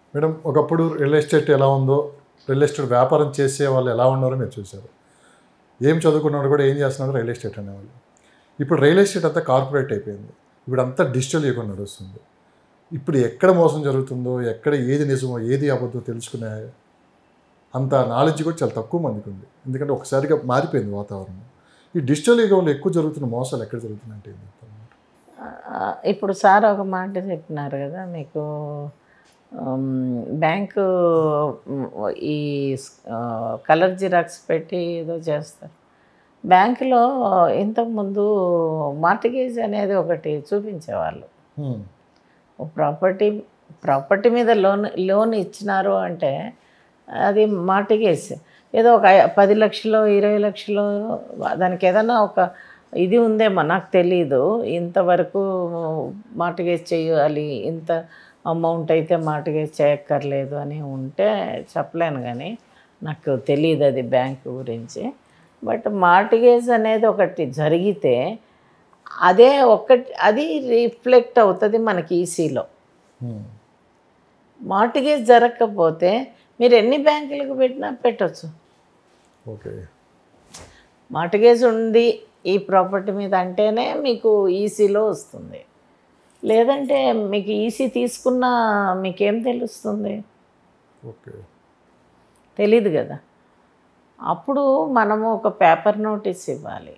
Madam ఒకప్పుడు real estate ఎలా ఉందో రియల్ ఎస్టేట్ వ్యాపారం చేసే వాళ్ళు ఎలా ఉన్నారో మీరు చూశారు ఏం చదువుకున్నారు కూడా ఏం చేస్తున్నారు రియల్ ఎస్టేట్ అనేవాళ్ళు ఇప్పుడు రియల్ ఎస్టేట్ అంతా కార్పొరేట్ అయిపోయింది ఇప్పుడు అంతా డిజిటల్ యుగం నడుస్తుంది ఇప్పుడు ఎక్కడ మోసం జరుగుతుందో ఎక్కడ ఏది నిజమో ఏది అబద్ధమో తెలుసుకునే అంత నాలెడ్జ్ కూడా చాలా తక్కువ మందికి ఉంది ఎందుకంటే ఒకసారిగా మారిపోయింది వాతావరణం ఈ డిజిటల్ యుగంలో ఎక్కువ జరుగుతున్న మోసాలు ఎక్కడ జరుగుతున్నాయంటే ఏం చెప్తారు ఆ, ఇప్పుడు సార్ ఒక మాట చెప్పినారు కదా మీకు ఉమ్, బ్యాంకు ఉమ్, ఈ ఆ, కలర్ జిరాక్స్ పెట్టి ఏదో చేస్తారు బ్యాంకులో ఇంతకుముందు మార్టిగేజ్ అనేది ఒకటి చూపించేవాళ్ళు హ్మ్. ఓ ప్రాపర్టీ ప్రాపర్టీ మీద లోన్ లోన్ ఇచ్చినారు అంటే అది మార్టిగేజ్ ఏదో ఒక ఐ- పది లక్షలు ఇరవై లక్షలు దానికి ఏదైనా ఒక ఇది ఉందేమో నాకు తెలీదు ఇంతవరకు మార్టిగేజ్ చేయాలి ఇంత అమౌంట్ అయితే మార్టిగేజ్ చేయక్కర్లేదు అని ఉంటే చెప్పలేను కానీ నాకు తెలియదు అది బ్యాంక్ గురించి బట్ మార్టిగేజ్ అనేది ఒకటి జరిగితే అదే ఒకటి అది రిఫ్లెక్ట్ అవుతుంది మనకి ఈసీలో హ్మ్. మార్టిగేజ్ జరగకపోతే మీరు ఎన్ని బ్యాంకులకు పెట్టినా పెట్టచ్చు ఓకే మార్టిగేజ్ ఉంది ఈ ప్రాపర్టీ మీద అంటేనే మీకు ఈసీలో వస్తుంది లేదంటే మీకు ఈసీ తీసుకున్నా మీకేం తెలుస్తుంది ఓకే తెలీదు కదా అప్పుడు మనము ఒక పేపర్ నోటీస్ ఇవ్వాలి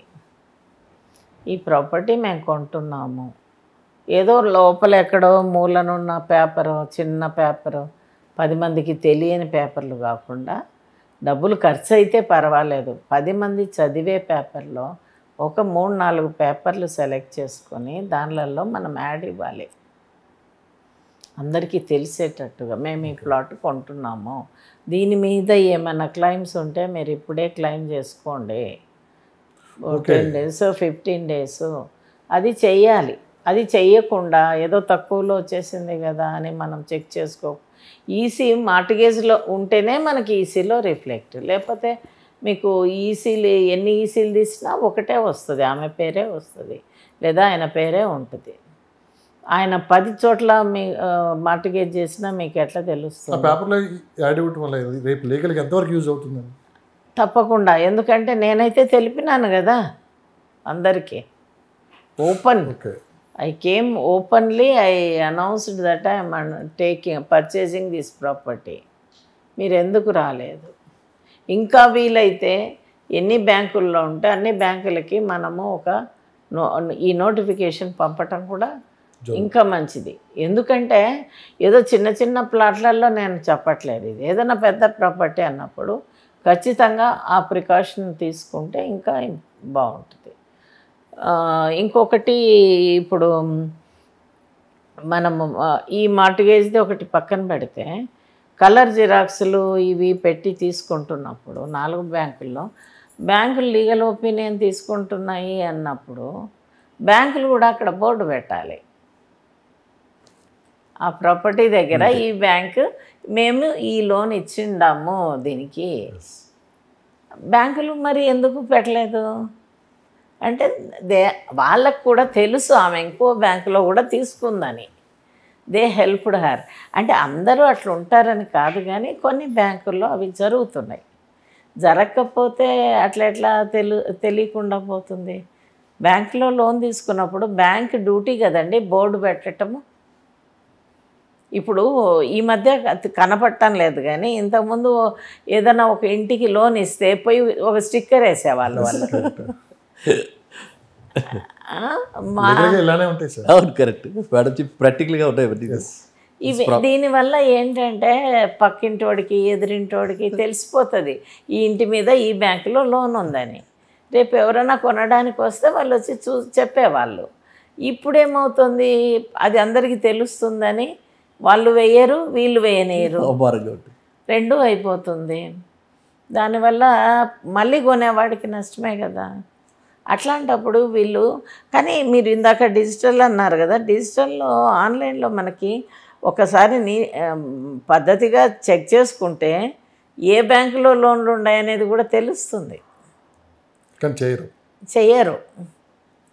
ఈ ప్రాపర్టీ మేము కొంటున్నాము ఏదో లోపల ఎక్కడో మూలనున్న పేపరు చిన్న పేపరు పది మందికి తెలియని పేపర్లు కాకుండా డబ్బులు ఖర్చు అయితే పర్వాలేదు పది మంది చదివే పేపర్లో ఒక మూడు నాలుగు పేపర్లు సెలెక్ట్ చేసుకొని దానిలలో మనం యాడ్ ఇవ్వాలి అందరికీ తెలిసేటట్టుగా మేము ఈ ప్లాట్ కొంటున్నాము దీని మీద ఏమైనా క్లైమ్స్ ఉంటే మీరు ఇప్పుడే క్లెయిమ్ చేసుకోండి టెన్ డేస్ ఫిఫ్టీన్ డేస్ అది చెయ్యాలి అది చెయ్యకుండా ఏదో తక్కువలో వచ్చేసింది కదా అని మనం చెక్ చేసుకో ఈసీ మార్టిగేజ్లో ఉంటేనే మనకి ఈసీలో రిఫ్లెక్ట్ లేకపోతే మీకు ఈసీలు ఎన్ని ఈసీలు తీసినా ఒకటే వస్తుంది ఆమె పేరే వస్తుంది లేదా ఆయన పేరే ఉంటుంది ఆయన పది చోట్ల మీ మార్టిగేజ్ చేసినా మీకు ఎట్లా ఆ తెలుస్తుంది పేపర్లో యాడ్ ఇవ్వటం వల్ల రేపు లీగల్గా ఎంతవరకు యూజ్ అవుతుందండి తప్పకుండా ఎందుకంటే నేనైతే తెలిపినాను కదా అందరికీ open okay I came openly I announced that I'm taking purchasing this property మీరు ఎందుకు రాలేదు ఇంకా వీలైతే ఎన్ని బ్యాంకుల్లో ఉంటే అన్ని బ్యాంకులకి మనము ఒక నో ఈ నోటిఫికేషన్ పంపటం కూడా ఇంకా మంచిది ఎందుకంటే ఏదో చిన్న చిన్న ప్లాట్లలో నేను చెప్పట్లేదు ఇది ఏదైనా పెద్ద ప్రాపర్టీ అన్నప్పుడు ఖచ్చితంగా ఆ ప్రికాషన్ తీసుకుంటే ఇంకా బాగుంటుంది ఆ, ఇంకొకటి ఇప్పుడు మనము ఆ, ఈ మార్టిగేజ్ది ఒకటి పక్కన పెడితే కలర్ జిరాక్స్లు ఇవి పెట్టి తీసుకుంటున్నప్పుడు నాలుగు బ్యాంకుల్లో బ్యాంకులు లీగల్ ఒపీనియన్ తీసుకుంటున్నాయి అన్నప్పుడు బ్యాంకులు కూడా అక్కడ బోర్డు పెట్టాలి ఆ ప్రాపర్టీ దగ్గర ఈ బ్యాంకు మేము ఈ లోన్ ఇచ్చిండాము దీనికి బ్యాంకులు మరి ఎందుకు పెట్టలేదు అంటే దే వాళ్ళకు కూడా తెలుసు ఆమె ఇంకో బ్యాంకులో కూడా తీసుకుందని దే హెల్ప్డ్ హర్ అంటే అందరూ అట్లా ఉంటారని కాదు కానీ కొన్ని బ్యాంకుల్లో అవి జరుగుతున్నాయి జరగకపోతే అట్లా ఎట్లా తెలు తెలియకుండా పోతుంది బ్యాంకులో లోన్ తీసుకున్నప్పుడు బ్యాంక్ డ్యూటీ కదండి బోర్డు పెట్టటము ఇప్పుడు ఈ మధ్య కత- కనపడటం లేదు కానీ ఇంతకుముందు ఏదైనా ఒక ఇంటికి లోన్ ఇస్తే పోయి ఒక స్టిక్కర్ వేసేవాళ్ళు వాళ్ళు ఆ, మా లీగల్గా ఇలానే ఉంటాయి సార్ అవును కరెక్ట్ మేడం చెప్పి ప్రాక్టికల్గా ఉంటాయి ఇవన్నీ ఇవి దీనివల్ల ఏంటంటే పక్కింటోడికి ఎదురింటోడికి తెలిసిపోతుంది ఈ ఇంటి మీద ఈ బ్యాంకులో లోన్ ఉందని రేపు ఎవరైనా కొనడానికి వస్తే వాళ్ళు వచ్చి చూ చెప్పేవాళ్ళు ఇప్పుడేమవుతుంది అది అందరికీ తెలుస్తుందని వాళ్ళు వేయరు వీళ్ళు వేయనీయరు అవమానంగా ఉంటుంది రెండు అయిపోతుంది దానివల్ల మళ్ళీ కొనేవాడికి నష్టమే కదా అట్లాంటప్పుడు వీళ్ళు కానీ మీరు ఇందాక డిజిటల్ అన్నారు కదా డిజిటల్లో ఆన్లైన్లో మనకి ఒకసారి నీ ఆమ్, పద్ధతిగా చెక్ చేసుకుంటే ఏ బ్యాంకులో లోన్లు ఉన్నాయనేది కూడా తెలుస్తుంది కానీ చేయరు చెయ్యరు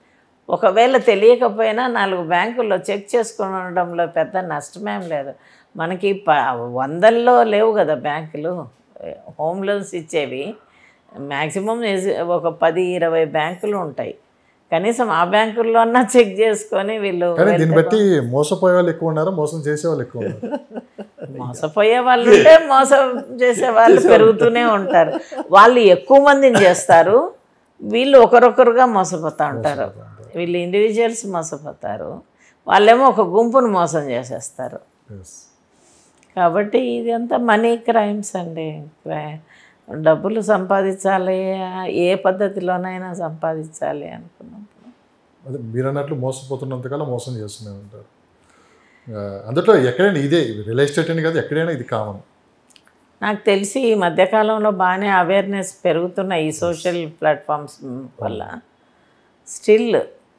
ఒకవేళ తెలియకపోయినా నాలుగు బ్యాంకుల్లో చెక్ చేసుకునడంలో పెద్ద నష్టమేం లేదు మనకి ప వందల్లో లేవు కదా బ్యాంకులు హోమ్ లోన్స్ ఇచ్చేవి మ్యాక్సిమం ఒక పది ఇరవై బ్యాంకులు ఉంటాయి కనీసం ఆ బ్యాంకుల్లో అన్నా చెక్ చేసుకొని వీళ్ళు కానీ దీన్ని బట్టి మోసపోయే వాళ్ళు ఎక్కువ ఉన్నారు మోసం చేసే వాళ్ళు ఎక్కువ ఉన్నారు మోసపోయే వాళ్ళు ఉంటే మోసం చేసే వాళ్ళు పెరుగుతూనే ఉంటారు వాళ్ళు ఎక్కువ మందిని చేస్తారు వీళ్ళు ఒకరొకరుగా మోసపోతూ ఉంటారు వీళ్ళు ఇండివిజువల్స్ మోసపోతారు వాళ్ళేమో ఒక గుంపును మోసం చేసేస్తారు Yes. కాబట్టి ఇది అంతా మనీ క్రైమ్స్ అండి క్రై- డబ్బులు సంపాదించాలి ఏ పద్ధతిలోనైనా సంపాదించాలి అనుకున్నప్పుడు అదే మీరు అన్నట్లు మోసపోతున్నంతకాలం మోసం చేస్తూనే ఉంటారు ఆ, అందులో ఎక్కడైనా ఇదే రియల్ ఎస్టేట్ అని కాదు ఎక్కడైనా ఇది కామన్ నాకు తెలిసి ఈ మధ్యకాలంలో బాగానే అవేర్నెస్ పెరుగుతున్న ఈ సోషల్ ప్లాట్ఫామ్స్ వల్ల స్టిల్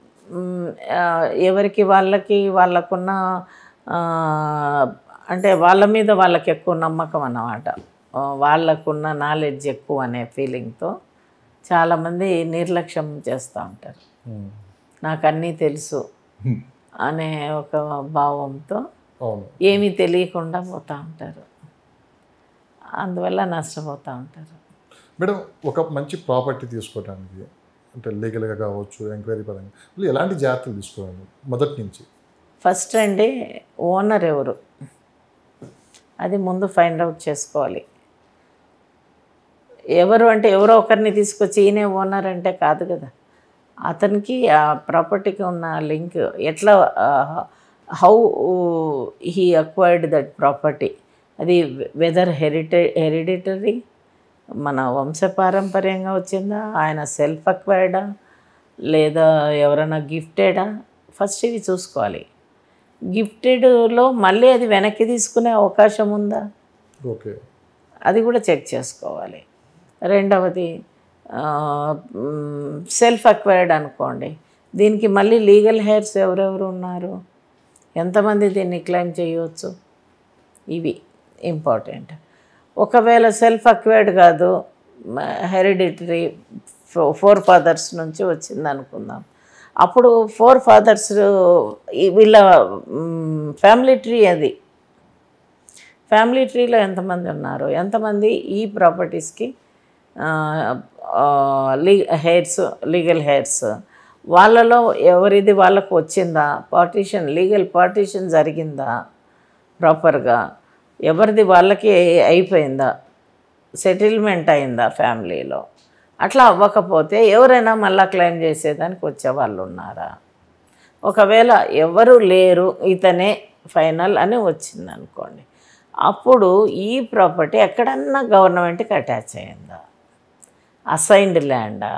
ఎవరికి వాళ్ళకి వాళ్ళకున్న ఆ, అంటే వాళ్ళ మీద వాళ్ళకి ఎక్కువ నమ్మకం అన్నమాట ఆ, వాళ్ళకున్న నాలెడ్జ్ ఎక్కువ అనే ఫీలింగ్తో చాలామంది నిర్లక్ష్యం చేస్తూ ఉంటారు నాకు అన్నీ తెలుసు అనే ఒక భావంతో అవును ఏమీ తెలియకుండా పోతూ ఉంటారు అందువల్ల నష్టపోతూ ఉంటారు మేడం ఒక మంచి ప్రాపర్టీ తీసుకోవడానికి అంటే లీగల్గా కావచ్చు ఎంక్వైరీ పరంగా వాళ్ళు ఎలాంటి జాగ్రత్తలు తీసుకోవాలి మొదటి నుంచి ఫస్ట్ అండి ఓనర్ ఎవరు అది ముందు ఫైండ్ అవుట్ చేసుకోవాలి ఎవరు అంటే ఎవరో ఒకరిని తీసుకొచ్చి ఈయనే ఓనర్ అంటే కాదు కదా అతనికి ఆ ప్రాపర్టీకి ఉన్న లింక్ ఎట్లా how he acquired that property అది వెదర్ హెరిటే హెరిడిటరీ మన వంశపారంపర్యంగా వచ్చిందా ఆయన సెల్ఫ్ అక్వైర్డా లేదా ఎవరైనా గిఫ్టెడా ఫస్ట్ ఇవి చూసుకోవాలి గిఫ్టెడ్లో మళ్ళీ అది వెనక్కి తీసుకునే అవకాశం ఉందా ఓకే అది కూడా చెక్ చేసుకోవాలి రెండవది సెల్ఫ్ అక్వైర్డ్ అనుకోండి దీనికి మళ్ళీ లీగల్ హెయిర్స్ ఎవరెవరు ఉన్నారు ఎంతమంది దీన్ని క్లెయిమ్ చేయవచ్చు ఇవి ఇంపార్టెంట్ ఒకవేళ సెల్ఫ్ అక్వైర్డ్ కాదు హెరిడిటరీ ఫోర్ ఫాదర్స్ నుంచి వచ్చింది అనుకుందాం అప్పుడు ఫోర్ ఫాదర్స్ వీళ్ళ ఫ్యామిలీ ట్రీ అది ఫ్యామిలీ ట్రీలో ఎంతమంది ఉన్నారు ఎంతమంది ఈ ప్రాపర్టీస్కి లీ హెయిర్స్ లీగల్ హెయిర్స్ వాళ్ళలో ఎవరిది వాళ్ళకు వచ్చిందా పార్టీషన్ లీగల్ పార్టీషన్ జరిగిందా ప్రాపర్గా ఎవరిది వాళ్ళకి అయిపోయిందా సెటిల్మెంట్ అయిందా ఫ్యామిలీలో అట్లా అవ్వకపోతే ఎవరైనా మళ్ళీ క్లెయిమ్ చేసేదానికి వచ్చే వాళ్ళు ఉన్నారా ఒకవేళ ఎవరు లేరు ఇతనే ఫైనల్ అని వచ్చింది అనుకోండి అప్పుడు ఈ ప్రాపర్టీ ఎక్కడన్నా గవర్నమెంట్కి అటాచ్ అయిందా అసైన్డ్ ల్యాండా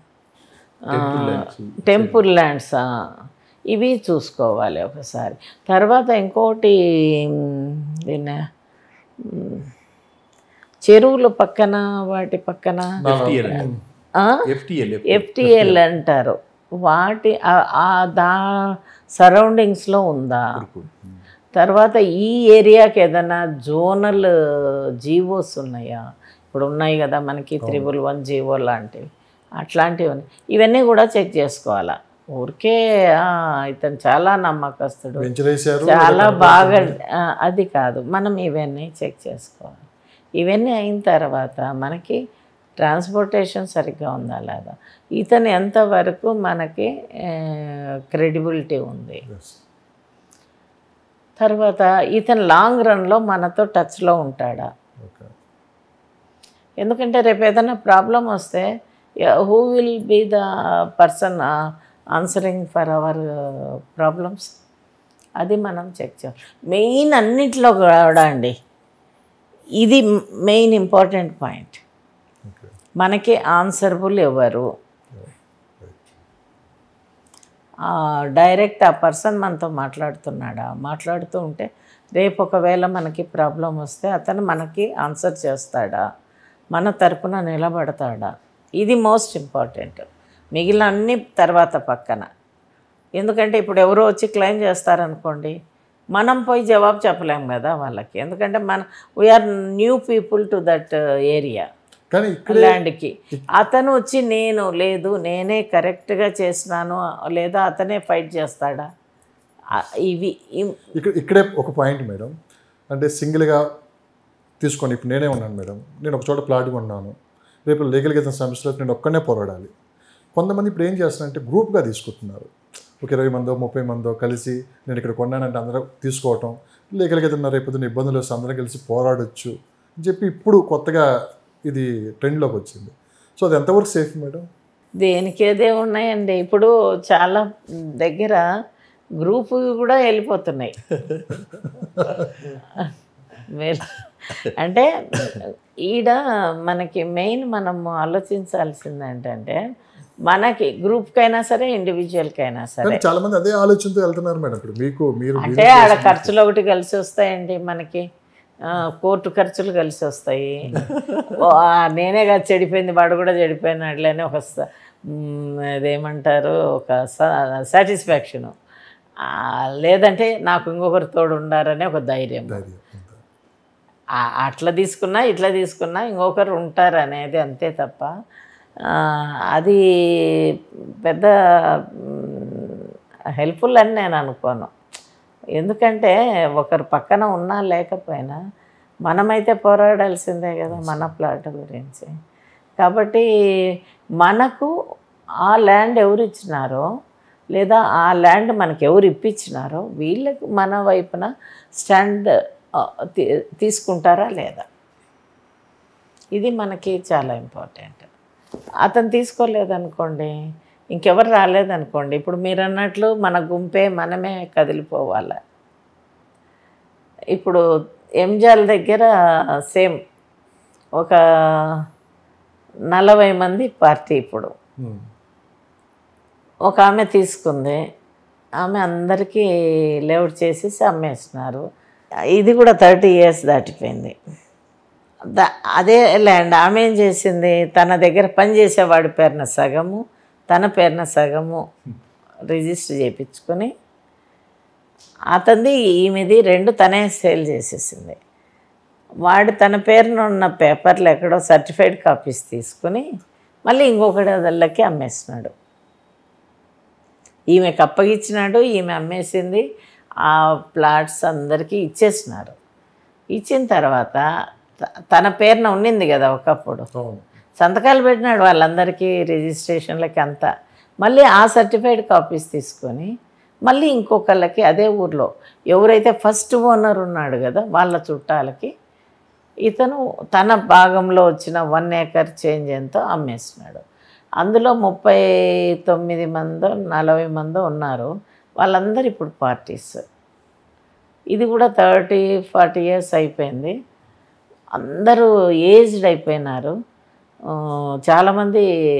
టెంపుల్ ల్యాండ్సా ఇవి చూసుకోవాలి ఒకసారి తర్వాత ఇంకోటి మ్, దీన్ని మ్, చెరువుల పక్కన వాటి పక్కన ఎఫ్టిఎల్ ఆ? ఎఫ్టిఎల్ ఎఫ్టిఎల్ అంటారు వాటి ఆ- ఆ దా సరౌండింగ్స్లో ఉందా తర్వాత ఈ ఏరియాకి ఏదైనా జోనల్ జీవోస్ ఉన్నాయా ఇప్పుడు ఉన్నాయి కదా మనకి త్రిబుల్ వన్ జీవో లాంటివి అట్లాంటివి ఉన్నాయి ఇవన్నీ కూడా చెక్ చేసుకోవాలా ఊరికే ఆ, ఇతను చాలా నమ్మకస్తుడు వెంచర్ వేసారు చాలా బాగా ఆ, అది కాదు మనం ఇవన్నీ చెక్ చేసుకోవాలి ఇవన్నీ అయిన తర్వాత మనకి ట్రాన్స్పోర్టేషన్ సరిగ్గా ఉందా లేదా ఇతను ఎంతవరకు మనకి క్రెడిబిలిటీ ఉంది Yes. తర్వాత ఇతను లాంగ్ రన్లో మనతో టచ్లో ఉంటాడా ఓకే ఎందుకంటే రేపు ఏదైనా ప్రాబ్లం వస్తే who will be the person answering for our problems అది మనం చెక్ చేయాలి మెయిన్ అన్నిట్లో కూడా అండి ఇది మెయిన్ ఇంపార్టెంట్ పాయింట్ ఓకే మనకి ఆన్సరబుల్ ఎవరు డైరెక్ట్ ఆ పర్సన్ మనతో మాట్లాడుతున్నాడా మాట్లాడుతూ ఉంటే రేపు ఒకవేళ మనకి ప్రాబ్లం వస్తే అతను మనకి ఆన్సర్ చేస్తాడా మన తరపున నిలబడతాడా ఇది మోస్ట్ ఇంపార్టెంట్ మిగిలిన అన్ని తర్వాత పక్కన ఎందుకంటే ఇప్పుడు ఎవరో వచ్చి క్లెయిమ్ చేస్తారనుకోండి మనం పోయి జవాబు చెప్పలేం కదా వాళ్ళకి ఎందుకంటే మన we are new people to that area కానీ ఇక్కడ ల్యాండ్కి అతను వచ్చి నేను లేదు నేనే కరెక్ట్గా చేసినాను లేదా అతనే ఫైట్ చేస్తాడా ఆ, ఇవి ఇవ్- ఇక్కడ ఇక్కడే ఒక పాయింట్ మేడం అంటే సింగిల్గా తీసుకోండి ఇప్పుడు నేనే ఉన్నాను మేడం నేను ఒక చోట ప్లాట్ కొన్నాను రేపు లీగల్గా ఏదైనా సమస్యలో నేను ఒక్కనే పోరాడాలి కొంతమంది ఇప్పుడు ఏం చేస్తున్నారంటే గ్రూప్గా తీసుకుంటున్నారు ఒక ఇరవై మందో ముప్పై మందో కలిసి నేను ఇక్కడ కొన్నానంటే అందరూ తీసుకోవటం లీగల్గా ఏదైనా రేపు ఏదైనా ఇబ్బందులు వస్తే అందరం కలిసి పోరాడొచ్చు అని చెప్పి ఇప్పుడు కొత్తగా ఇది ట్రెండ్లోకి వచ్చింది సో అది ఎంతవరకు సేఫ్ మేడం దేనికేదే ఉన్నాయండి ఇప్పుడు చాలా దగ్గర గ్రూప్ కూడా వెళ్ళిపోతున్నాయి వీళ్ళ- అంటే ఈడ మనకి మెయిన్ మనం ఆలోచించాల్సింది ఏంటంటే మనకి గ్రూప్కైనా సరే ఇండివిజువల్కైనా సరే కానీ చాలా మంది అదే ఆలోచనతో వెళ్తున్నారు మేడం ఇప్పుడు మీకు మీరు అంటే ఆడ ఖర్చులు ఒకటి కలిసి వస్తాయండి మనకి ఆ, కోర్టు ఖర్చులు కలిసి వస్తాయి ఓ, ఆ, నేనే కాదు చెడిపోయింది వాడు కూడా చెడిపోయినట్లనే ఒక స- మ్, అదేమంటారు ఒక సాటిస్ఫాక్షను లేదంటే నాకు ఇంకొకరు తోడు ఉండారనే ఒక ధైర్యం ధైర్యం అంతే. ఆ- అట్లా తీసుకున్నా ఇట్లా తీసుకున్నా ఇంకొకరు ఉంటారు అనేది అంతే తప్ప ఆ, అది పెద్ద హెల్ప్ఫుల్ అని నేను అనుకోను ఎందుకంటే ఒకరు పక్కన ఉన్నా లేకపోయినా మనమైతే పోరాడాల్సిందే కదా మన ప్లాట్ గురించి కాబట్టి మనకు ఆ ల్యాండ్ ఎవరు ఇచ్చినారో లేదా ఆ ల్యాండ్ మనకి ఎవరు ఇప్పించినారో వీళ్ళకి మన వైపున స్టాండ్ ఆ, తీ- తీసుకుంటారా లేదా ఇది మనకి చాలా ఇంపార్టెంట్ అతను తీసుకోలేదనుకోండి ఇంకెవరు రాలేదనుకోండి ఇప్పుడు మీరు అన్నట్లు మన గుంపే మనమే కదిలిపోవాలి ఇప్పుడు ఎంజాల్ దగ్గర సేమ్ ఒక నలభై మంది పార్టీ ఇప్పుడు ఉమ్. ఒక ఆమె తీసుకుంది ఆమె అందరికీ లేఅవుట్ చేసేసి అమ్మేసినారు ఇది కూడా థర్టీ ఇయర్స్ దాటిపోయింది ద అదే ల్యాండ్ ఆమె ఏం చేసింది తన దగ్గర పనిచేసేవాడి పేరున సగము తన పేరున సగము రిజిస్టర్ చేయించుకొని అతనిది ఈమెది రెండు తనే సేల్ చేసేసింది వాడు తన పేరున ఉన్న పేపర్లు ఎక్కడో సర్టిఫైడ్ కాపీస్ తీసుకుని మళ్ళీ ఇంకొకటి వాళ్ళకి అమ్మేసినాడు ఈమెకు అప్పగిచ్చినాడు ఈమె అమ్మేసింది ఆ ప్లాట్స్ అందరికీ ఇచ్చేసినారు ఇచ్చిన తర్వాత త- తన పేరున ఉండింది కదా ఒకప్పుడు అవును సంతకాలు పెట్టినాడు వాళ్ళందరికీ రిజిస్ట్రేషన్లకి అంతా మళ్ళీ ఆ సర్టిఫైడ్ కాపీస్ తీసుకొని మళ్ళీ ఇంకొకళ్ళకి అదే ఊర్లో ఎవరైతే ఫస్ట్ ఓనర్ ఉన్నాడు కదా వాళ్ళ చుట్టాలకి ఇతను తన భాగంలో వచ్చిన వన్ ఏకర్ చేంజ్ ఎంతో అమ్మేసినాడు అందులో ముప్పై తొమ్మిది మందో నలభై మందో ఉన్నారు వాళ్ళందరూ ఇప్పుడు పార్టీస్ ఇది కూడా థర్టీ ఫార్టీ ఇయర్స్ అయిపోయింది అందరూ ఏజ్డ్ అయిపోయినారు ఆ, చాలామంది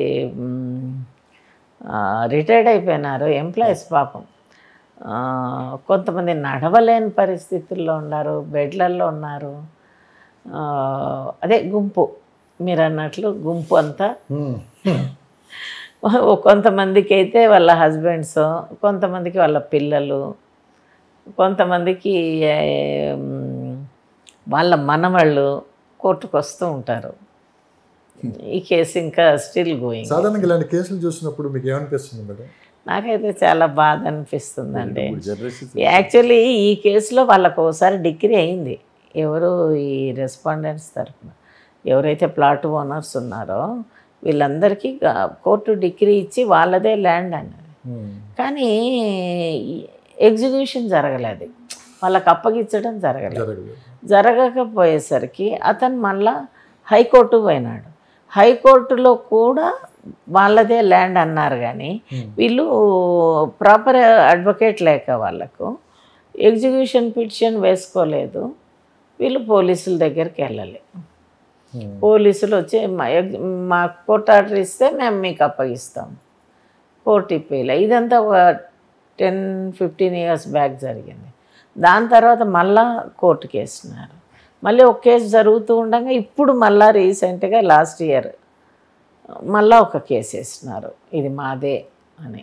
రిటైర్డ్ అయిపోయినారు ఎంప్లాయీస్ పాపం ఆ, కొంతమంది నడవలేని పరిస్థితుల్లో ఉన్నారు బెడ్లల్లో ఉన్నారు ఆ, అదే గుంపు మీరు అన్నట్లు గుంపు అంతా ఉమ్. కొంతమందికి అయితే వాళ్ళ హస్బెండ్స్ కొంతమందికి వాళ్ళ పిల్లలు కొంతమందికి ఏ, మ్, వాళ్ళ మనవాళ్ళు కోర్టుకు వస్తూ ఉంటారు ఈ కేసు ఇంకా స్టిల్ గోయింగ్ సాధారణంగా ఇలాంటి కేసులు చూసినప్పుడు మీకు ఏమనిపిస్తుంది మేడం నాకైతే చాలా బాధ అనిపిస్తుందండి జనరేషన్ యాక్చువల్లీ ఈ కేసులో వాళ్ళకు ఒకసారి డిగ్రీ అయింది ఎవరు ఈ రెస్పాండెంట్స్ తరఫున ఎవరైతే ప్లాట్ ఓనర్స్ ఉన్నారో వీళ్ళందరికీ గా- కోర్టు డిగ్రీ ఇచ్చి వాళ్ళదే ల్యాండ్ అన్నది ఉమ్. కానీ ఎగ్జిక్యూషన్ జరగలేదు వాళ్ళకి అప్పగించడం జరగలేదు జరగదు జరగకపోయేసరికి అతను మళ్ళా హైకోర్టు పోయినాడు హైకోర్టులో కూడా వాళ్ళదే ల్యాండ్ అన్నారు కానీ వీళ్ళు ప్రాపర్ అడ్వకేట్ లేక వాళ్ళకు ఎగ్జిక్యూషన్ పిటిషన్ వేసుకోలేదు వీళ్ళు పోలీసుల దగ్గరికి వెళ్ళాలి ఉమ్. పోలీసులు వచ్చి మా ఎగ్- మా కోర్టు ఆర్డర్ ఇస్తే మేము మీకు అప్పగిస్తాం కోర్టు ఇప్పేలా ఇదంతా ఒక టెన్ ఫిఫ్టీన్ ఇయర్స్ బ్యాక్ జరిగింది దాని తర్వాత మళ్ళా కోర్టుకి వేసినారు మళ్ళీ ఒక కేసు జరుగుతూ ఉండగా ఇప్పుడు మళ్ళా రీసెంట్గా లాస్ట్ ఇయర్ మళ్ళా ఒక కేసు వేసినారు ఇది మాదే అని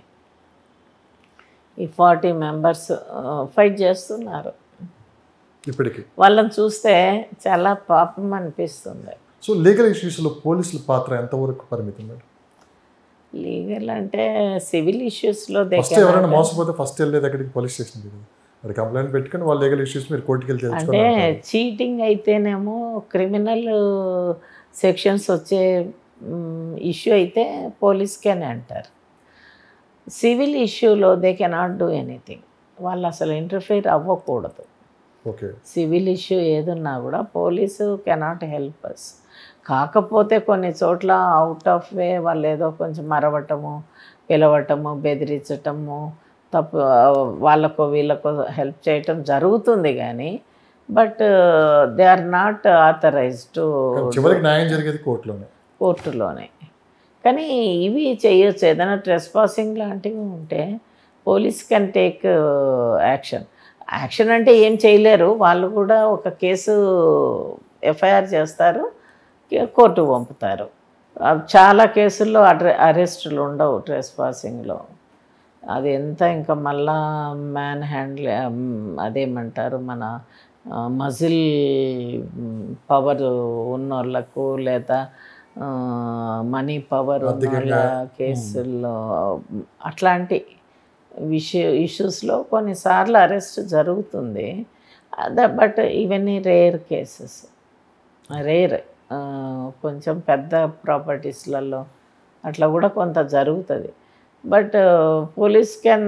ఈ ఫార్టీ మెంబర్స్ ఫైట్ చేస్తున్నారు ఇప్పటికి వాళ్ళని చూస్తే చాలా పాపం అనిపిస్తుంది సో లీగల్ ఇష్యూస్లో పోలీసుల పాత్ర ఎంతవరకు పరిమితం మేడం లీగల్ అంటే సివిల్ ఇష్యూస్లో ఫస్ట్ ఎవరైనా మోసపోతే ఫస్ట్ వెళ్ళే దగ్గరికి పోలీస్ స్టేషన్ మరి కంప్లైంట్ పెట్టుకుని వాళ్ళ లీగల్ ఇష్యూస్ మీరు కోర్టుకి వెళ్ళి అంటే తెలుసుకోవాలి చీటింగ్ అయితేనేమో క్రిమినల్ సెక్షన్స్ వచ్చే ఇష్యూ అయితే పోలీస్కేనే అంటారు సివిల్ ఇష్యూలో దే కెనాట్ డూ ఎనీథింగ్ వాళ్ళు అసలు ఇంటర్ఫియర్ అవ్వకూడదు ఓకే సివిల్ ఇష్యూ ఏదున్నా కూడా పోలీసు కెనాట్ హెల్ప్ అస్ కాకపోతే కొన్ని చోట్ల అవుట్ ఆఫ్ వే వాళ్ళు ఏదో కొంచెం మరవటము పిలవటము బెదిరించటము తప్పు వాళ్ళకు వీళ్ళకు హెల్ప్ చేయటం జరుగుతుంది కానీ but they are not authorize to కానీ చివరికి న్యాయం జరిగేది కోర్టులోనే కోర్టులోనే కానీ ఇవి చేయొచ్చు ఏదైనా ట్రెస్ పాసింగ్ లాంటివి ఉంటే police can take action action అంటే ఏం చేయలేరు వాళ్ళు కూడా ఒక కేసు ఎఫ్ఐఆర్ చేస్తారు కోర్టు పంపుతారు ఆ, చాలా కేసుల్లో అడ్రె అరెస్టులు ఉండవు ట్రెస్ పాసింగ్లో అది ఎంత ఇంకా మళ్ళా మ్యాన్ హ్యాండ్ల్ అదేమంటారు మన మజిల్ పవర్ ఉన్నోళ్ళకు లేదా మనీ పవర్ ఉన్నోళ్ళ ఆర్థికంగా, కేసుల్లో అట్లాంటి విషయ ఇష్యూస్లో కొన్నిసార్లు అరెస్ట్ జరుగుతుంది బట్ ఇవన్నీ రేర్ కేసెస్ రేర్ కొంచెం పెద్ద ప్రాపర్టీస్లలో అట్లా కూడా కొంత జరుగుతుంది బట్ పోలీస్ కెన్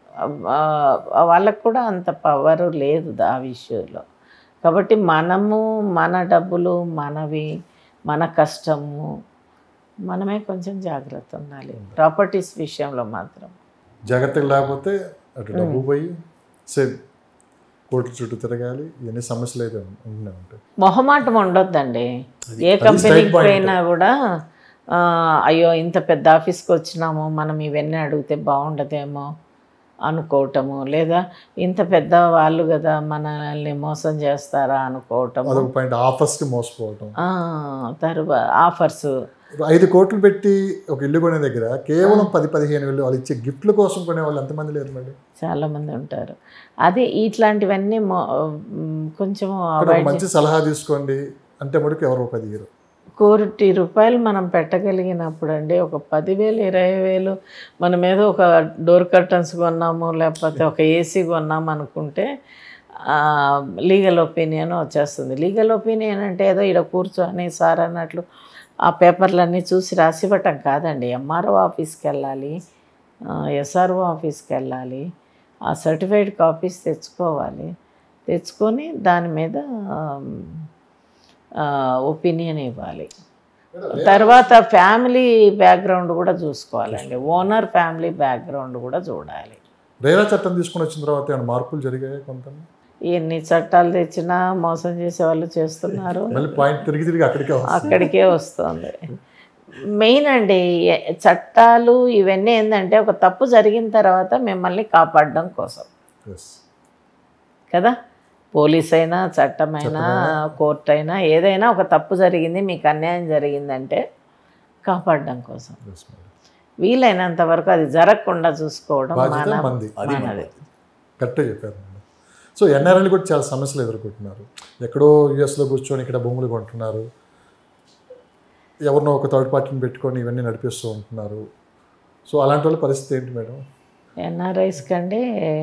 వాళ్ళకు కూడా అంత పవర్ లేదు ఆ విషయంలో కాబట్టి మనము మన డబ్బులు మనవి మన కష్టము మనమే కొంచెం జాగ్రత్త ఉండాలి ప్రాపర్టీస్ విషయంలో మాత్రం జాగ్రత్తగా లేకపోతే అటు డబ్బు పోయి సేమ్ కోర్టు చుట్టూ తిరగాలి ఇవన్నీ సమస్యలు అయితే ఉండే ఉంటాయి మొహమాటం ఉండొద్దండి ఏ అది కంపెనీకి strike point. పోయినా కూడా ఆ, అయ్యో ఇంత పెద్ద ఆఫీస్కి వచ్చినాము మనం ఇవన్నీ అడిగితే బాగుండదేమో అనుకోవటము లేదా ఇంత పెద్ద వాళ్ళు కదా మనల్ని మోసం చేస్తారా అనుకోవటము అదొక పాయింట్ ఆఫర్స్కి మోసపోవటం ఆ, తరువా ఆఫర్స్ ఐదు కోట్లు పెట్టి ఒక ఇల్లు కొనే దగ్గర కేవలం పది పదిహేను వేలు వాళ్ళు ఇచ్చే గిఫ్ట్ల కోసం కొనే వాళ్ళు ఎంతమంది లేరు మళ్ళీ చాలామంది ఉంటారు అదే ఇట్లాంటివన్నీ మొ- మ్, కొంచెం ఇక్కడ ఒక అవాయిడ్ మంచి సలహా తీసుకోండి అంటే మటుకు ఎవరు పది ఇయ్యరు కోటి రూపాయలు మనం పెట్టగలిగినప్పుడు అండి ఒక పదివేలు ఇరవై వేలు మనం ఏదో ఒక డోర్ కర్టన్స్ కొన్నాము లేకపోతే ఒక ఏసీ కొన్నాము అనుకుంటే లీగల్ ఒపీనియన్ వచ్చేస్తుంది లీగల్ ఒపీనియన్ అంటే ఏదో ఇక్కడ కూర్చొని సార్ అన్నట్లు ఆ పేపర్లన్నీ చూసి రాసివ్వటం కాదండి ఎంఆర్ఓ ఆఫీస్కి వెళ్ళాలి ఎస్ఆర్ఓ ఆఫీస్కి వెళ్ళాలి ఆ సర్టిఫైడ్ కాపీస్ తెచ్చుకోవాలి తెచ్చుకొని దాని మీద ఒపీనియన్ ఇవ్వాలి తర్వాత ఫ్యామిలీ బ్యాక్గ్రౌండ్ కూడా చూసుకోవాలండి ఓనర్ ఫ్యామిలీ బ్యాక్గ్రౌండ్ కూడా చూడాలి రేరా చట్టం తీసుకుని వచ్చిన తర్వాత ఏమైనా మార్పులు జరిగాయి కొంత ఎన్ని చట్టాలు తెచ్చినా మోసం చేసే వాళ్ళు చేస్తున్నారు మళ్ళీ పాయింట్ తిరిగి తిరిగి అక్కడికే వస్తుంది అక్కడికే వస్తుంది మెయిన్ అండి ఎ- చట్టాలు ఇవన్నీ ఏంటంటే ఒక తప్పు జరిగిన తర్వాత మిమ్మల్ని కాపాడడం కోసం Yes. కదా పోలీస్ అయినా చట్టమైనా కోర్టు అయినా ఏదైనా ఒక తప్పు జరిగింది మీకు అన్యాయం జరిగిందంటే కాపాడడం కోసం Yes, madam. వీలైనంత వరకు అది జరగకుండా చూసుకోవడం బాధ్యత మన మంది అది మన మనది కరెక్టే చెప్పారు మేడం సో ఎన్ఆర్ఐలు కూడా చాలా సమస్యలు ఎదుర్కొంటున్నారు ఎక్కడో యుఎస్లో కూర్చొని ఇక్కడ భూములు కొంటున్నారు ఎవరినో ఒక థర్డ్ పార్టీని పెట్టుకొని ఇవన్నీ నడిపిస్తూ ఉంటున్నారు సో అలాంటి వాళ్ళ పరిస్థితి ఏంటి మేడం ఎన్ఆర్ఐస్ కంటే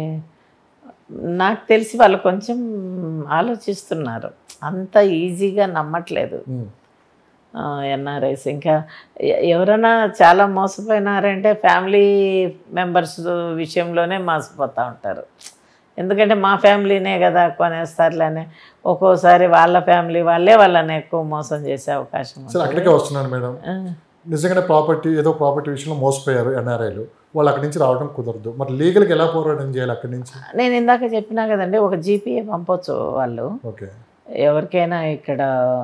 నాకు తెలిసి వాళ్ళు కొంచెం ఆలోచిస్తున్నారు అంత ఈజీగా నమ్మట్లేదు ఉమ్. ఎన్ఆర్ఐస్ ఇంకా ఎ- ఎవరైనా చాలా మోసపోయినారంటే ఫ్యామిలీ మెంబర్స్ విషయంలోనే మోసపోతూ ఉంటారు ఎందుకంటే మా ఫ్యామిలీనే కదా కొనేస్తారులేనే ఒక్కోసారి వాళ్ళ ఫ్యామిలీ వాళ్ళే వాళ్ళని ఎక్కువ మోసం చేసే అవకాశం సరే ఉంటుంది అక్కడికే వస్తున్నాను మేడం ఆ, నిజంగానే ప్రాపర్టీ ఏదో ప్రాపర్టీ విషయంలో మోసపోయారు ఎన్ఆర్ఐలు వాళ్ళు అక్కడి నుంచి రావడం కుదరదు మరి లీగల్కి ఎలా పోరాటం చేయాలి అక్కడి నుంచి నేను ఇందాక చెప్పినా కదండి ఒక జీపీఏ పంపొచ్చు వాళ్ళు ఓకే ఎవరికైనా ఇక్కడ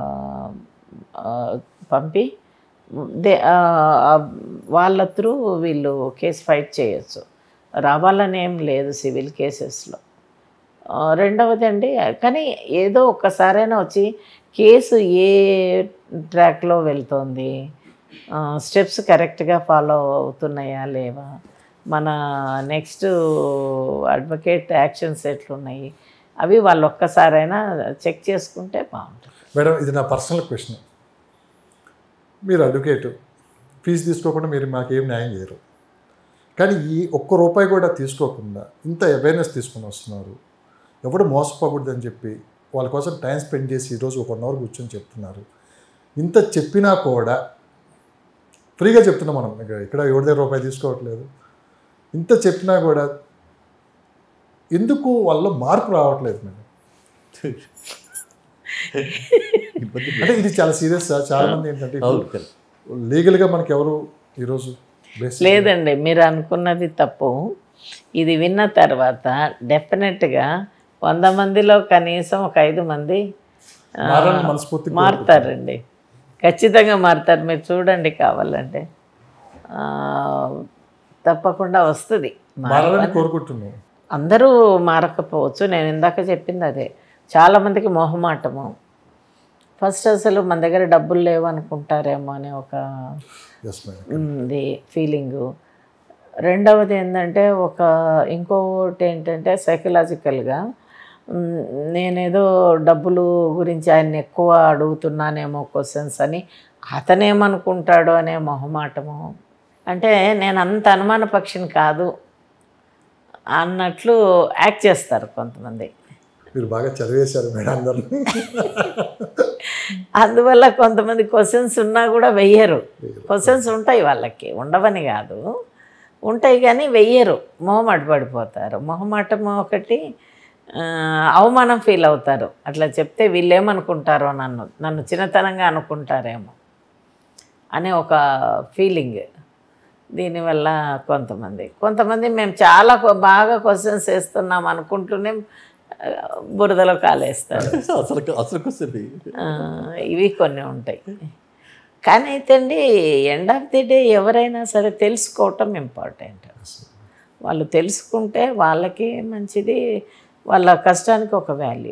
ఆ, పంపి దే ఆ, ఆ, వాళ్ళ త్రూ వీళ్ళు కేసు ఫైట్ చేయొచ్చు రావాలని ఏం లేదు సివిల్ కేసెస్లో ఆ, రెండవది అండి కానీ ఏదో ఒక్కసారైనా వచ్చి కేసు ఏ ట్రాక్లో వెళ్తోంది స్టెప్స్ కరెక్ట్గా ఫాలో అవుతున్నాయా లేవా మన నెక్స్ట్ అడ్వకేట్ యాక్షన్స్ ఎట్లున్నాయి అవి వాళ్ళు ఒక్కసారైనా చెక్ చేసుకుంటే బాగుంటుంది మేడం ఇది నా పర్సనల్ క్వశ్చన్ మీరు అడ్వకేట్ ఫీజు తీసుకోకుండా మీరు మాకేం న్యాయం చేయరు కానీ ఈ ఒక్క రూపాయి కూడా తీసుకోకుండా ఇంత అవేర్నెస్ తీసుకొని వస్తున్నారు ఎవడు మోసపోకూడదు అని చెప్పి వాళ్ళ కోసం టైం స్పెండ్ చేసి ఈరోజు ఒక వన్ అవర్ కూర్చొని చెప్తున్నారు ఇంత చెప్పినా కూడా ఫ్రీగా చెప్తున్నాం మనం ఇక ఇక్కడ ఎవరి దగ్గర రూపాయి తీసుకోవట్లేదు ఇంత చెప్పినా కూడా ఎందుకు వాళ్ళ మార్పు రావట్లేదు మేడం ఇబ్బంది అంటే ఇది చాలా సీరియస్ సార్ చాలా మంది ఏంటంటే అవును correct. లీగల్గా మనకి ఎవరు ఈరోజు బేసిక్ లేదండి మీరు అనుకున్నది తప్పు ఇది విన్న తర్వాత డెఫినెట్గా వంద మందిలో కనీసం ఒక ఐదు మంది ఆ, మారాలని మనస్ఫూర్తి మారుతారండి ఖచ్చితంగా మారుతారు మీరు చూడండి కావాలంటే ఆ, తప్పకుండా వస్తుంది మారాలని కోరుకుంటున్నాం అందరూ మారకపోవచ్చు నేను ఇందాక చెప్పింది అదే చాలామందికి మొహమాటము ఫస్ట్ అసలు మన దగ్గర డబ్బులు లేవు అనుకుంటారేమో అనే ఒక ఎస్ మేడం ఉంది ఫీలింగు రెండవది ఏంటంటే ఒక ఇంకోటి ఏంటంటే సైకలాజికల్గా నేనేదో డబ్బులు గురించి ఆయన ఎక్కువ అడుగుతున్నానేమో క్వశ్చన్స్ అని అతనేమనుకుంటాడో అనే మొహమాటము అంటే నేను అంత అనుమాన పక్షిని కాదు అన్నట్లు యాక్ట్ చేస్తారు కొంతమంది మీరు బాగా చదివేశారు మేడం అందరు అందువల్ల కొంతమంది క్వశ్చన్స్ ఉన్నా కూడా వెయ్యరు క్వశ్చన్స్ ఉంటాయి వాళ్ళకి ఉండవని కాదు ఉంటాయి కానీ వెయ్యరు మొహమాట పడిపోతారు మొహమాటం ఒకటి ఆ, అవమానం ఫీల్ అవుతారు అట్లా చెప్తే వీళ్ళు ఏమనుకుంటారో నన్ను నన్ను చిన్నతనంగా అనుకుంటారేమో అనే ఒక ఫీలింగ్ దీనివల్ల కొంతమంది కొంతమంది మేము చాలా కొ- బాగా క్వశ్చన్స్ వేస్తున్నాం అనుకుంటూనే ఆ, బురదలో కాలేస్తారు అసలు అసలు క్వశ్చన్ ఆ, ఇవి కొన్ని ఉంటాయి కానీ అయితే అండి ఎండ్ ఆఫ్ ది డే ఎవరైనా సరే తెలుసుకోవటం ఇంపార్టెంట్ వాళ్ళు తెలుసుకుంటే వాళ్ళకి మంచిది వాళ్ళ కష్టానికి ఒక వాల్యూ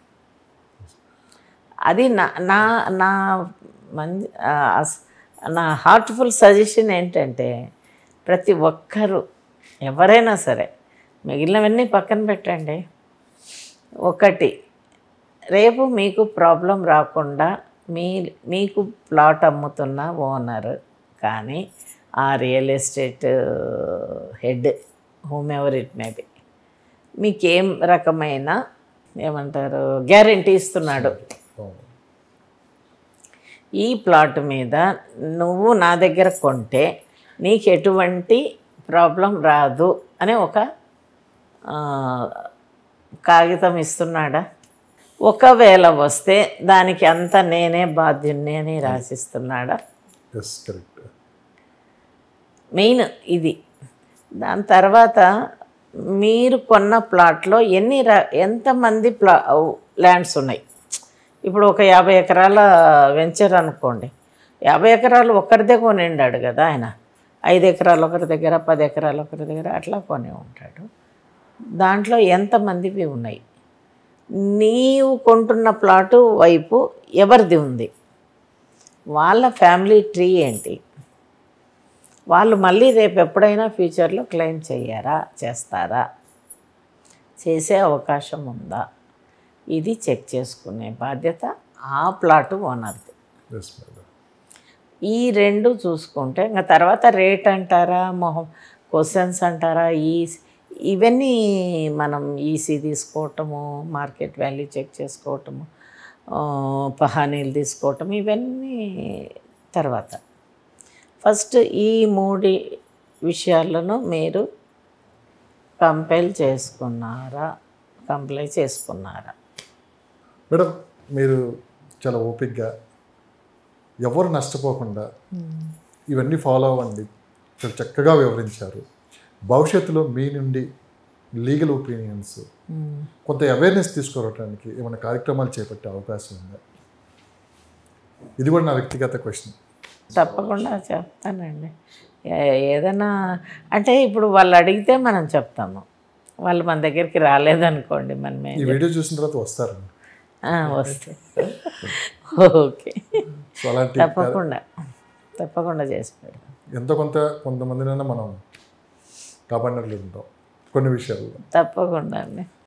అది నా నా నా మం ఆ, అస్- నా హార్ట్ఫుల్ సజెషన్ ఏంటంటే ప్రతి ఒక్కరూ ఎవరైనా సరే మిగిలినవన్నీ పక్కన పెట్టండి ఒకటి రేపు మీకు ప్రాబ్లం రాకుండా మీ మీకు ప్లాట్ అమ్ముతున్న ఓనర్ కానీ ఆ real estate head whomever it may be మీకేం రకమైన ఏమంటారు గ్యారంటీ ఇస్తున్నాడు ఈ ప్లాట్ మీద నువ్వు నా దగ్గర కొంటే నీకు ఎటువంటి ప్రాబ్లం రాదు అనే ఒక ఆ, కాగితం ఇస్తున్నాడా ఒకవేళ వస్తే దానికి అంత నేనే బాధ్యుణ్ణి అని రాసిస్తున్నాడా ఎస్ కరెక్ట్ మెయిన్ ఇది దాని తర్వాత మీరు కొన్న ప్లాట్లో ఎన్ని ర ఎంతమంది ప్లా ల్యాండ్స్ ఉన్నాయి ఇప్పుడు ఒక యాభై ఎకరాల వెంచర్ అనుకోండి యాభై ఎకరాలు ఒక్కరిదే కొనిండాడు కదా ఆయన ఐదు ఎకరాలు ఒకరి దగ్గర పది ఎకరాలు ఒకరి దగ్గర అట్లా కొని ఉంటాడు దాంట్లో ఎంతమందివి ఉన్నాయి నీవు కొంటున్న ప్లాటు వైపు ఎవరిది ఉంది వాళ్ళ ఫ్యామిలీ ట్రీ ఏంటి వాళ్ళు మళ్ళీ రేపు ఎప్పుడైనా ఫ్యూచర్లో క్లెయిమ్ చెయ్యారా చేస్తారా చేసే అవకాశం ఉందా ఇది చెక్ చేసుకునే బాధ్యత ఆ ప్లాట్ ఓనర్ది ఎస్ మేడం ఈ రెండు చూసుకుంటే ఇంకా తర్వాత రేట్ అంటారా మొహం క్వశ్చన్స్ అంటారా ఈ ఇవన్నీ మనం ఈసీ తీసుకోవటము మార్కెట్ వాల్యూ చెక్ చేసుకోవటము ఆ, పహానీలు తీసుకోవటం ఇవన్నీ తర్వాత ఫస్ట్ ఈ మూడి విషయాలను మీరు కంపైల్ చేసుకున్నారా కంప్లై చేసుకున్నారా మేడం మీరు చాలా ఓపిక్గా ఎవరు నష్టపోకుండా ఇవన్నీ ఫాలో అవ్వండి చాలా చక్కగా వివరించారు భవిష్యత్తులో మీ నుండి లీగల్ ఒపీనియన్స్ కొంత అవేర్నెస్ తీసుకురావడానికి ఏమైనా కార్యక్రమాలు చేపట్టే అవకాశం ఉందా ఇది కూడా నా వ్యక్తిగత క్వశ్చన్ తప్పకుండా చెప్తానండి ఏ- ఏదైనా అంటే ఇప్పుడు వాళ్ళు అడిగితే మనం చెప్తాము వాళ్ళు మన దగ్గరికి రాలేదనుకోండి మనమే ఈ వీడియో చూసిన తర్వాత వస్తారు ఆ, వస్తే ఓకే సో అలాంటి తప్పకుండా తప్పకుండా చేసి పెడతాం ఎంతో కొంత కొంతమందినైనా మనం కాపాడినట్లు ఉంటాం కొన్ని విషయాల్లో తప్పకుండా అండి